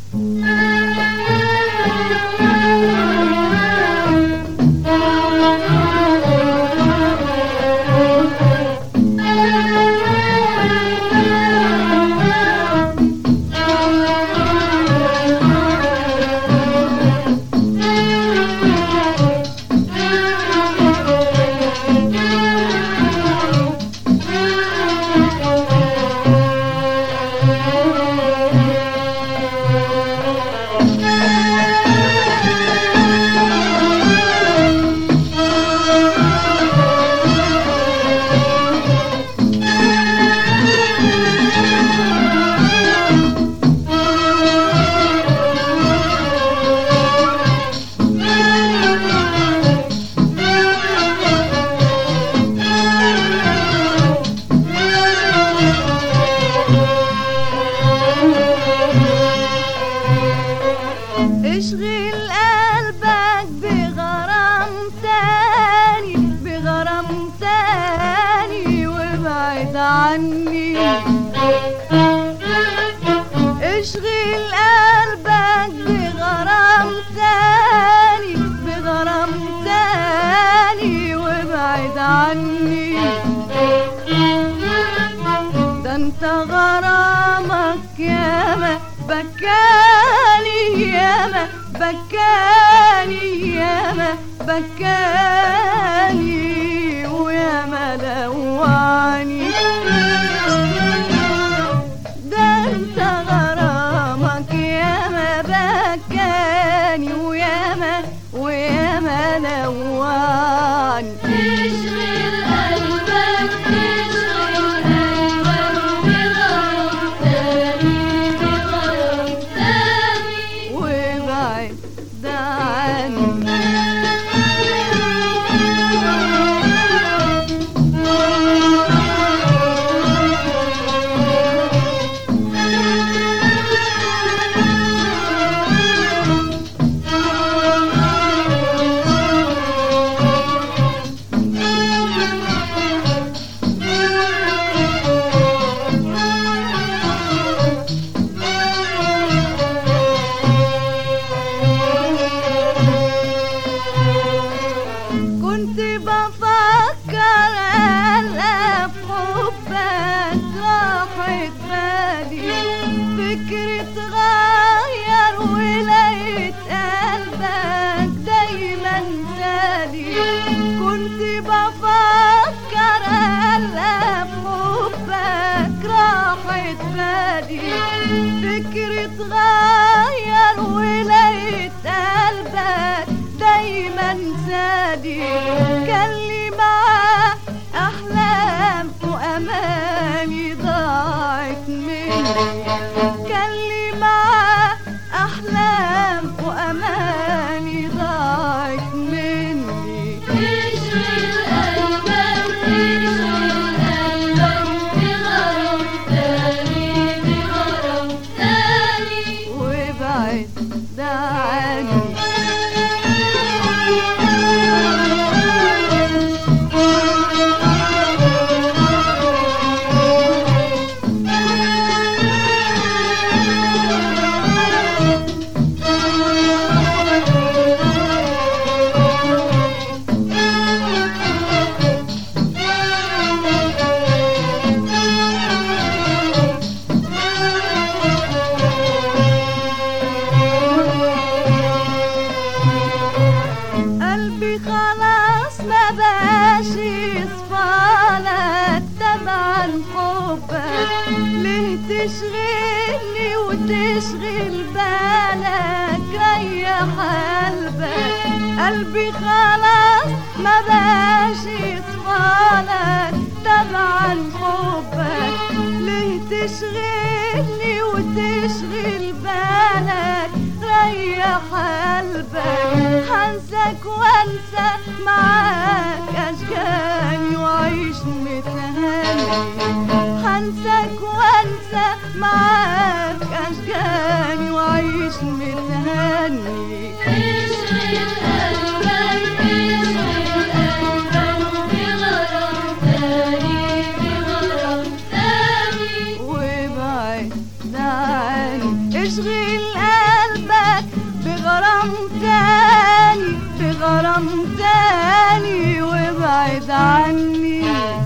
اشغل قلبك بغرام تاني بغرام تاني وابعد عني اشغل قلبك بغرام تاني بغرام تاني وابعد عني ده انت غرامك ياما بكاني ياما بكاني ياما بكاني وياما لواني ده انت غرامك ياما بكاني وياما وياما لواني اشغل قلبك اشغل قلبك بغرام تاني بغرام تاني وابعد عني كنت بفكر ألف حبك راحت بالي فكري اتغير ولقيت قلبك دايما سالي كنت بفكر ألف حبك راحت بالي فكري اتغير ولقيت قلبك دايما سادي كان لي معاه احلام واماني ضاعت مني كان لي معاه احلام واماني ضاعت مني اشغل قلبك اشغل قلبك بغرام تاني بغرام تاني وابعد عني قلبي خلاص ما بقاش يصفالك تبع حبك ليه تشغلني وتشغل بالك ريح قلبك قلبي خلاص ما بقاش يصفالك تبع حبك ليه تشغلني وتشغل بالك ريح قلبك هنساك وانسى معاك اشجاني واعيش متهاني هنساك وانسى معاك اشجاني واعيش متهاني اشغل قلبك اشغل قلبك بغرام تاني بغرام تاني وابعد عني اشغل بغرام تاني بغرام تاني وابعد عني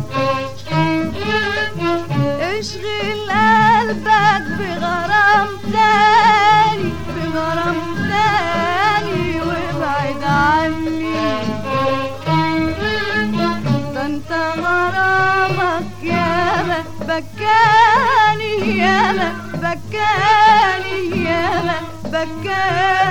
اشغل قلبك بغرام تاني بغرام تاني وابعد عني ده انت غرامك ياما بكاني ياما بكاني ياما بكاني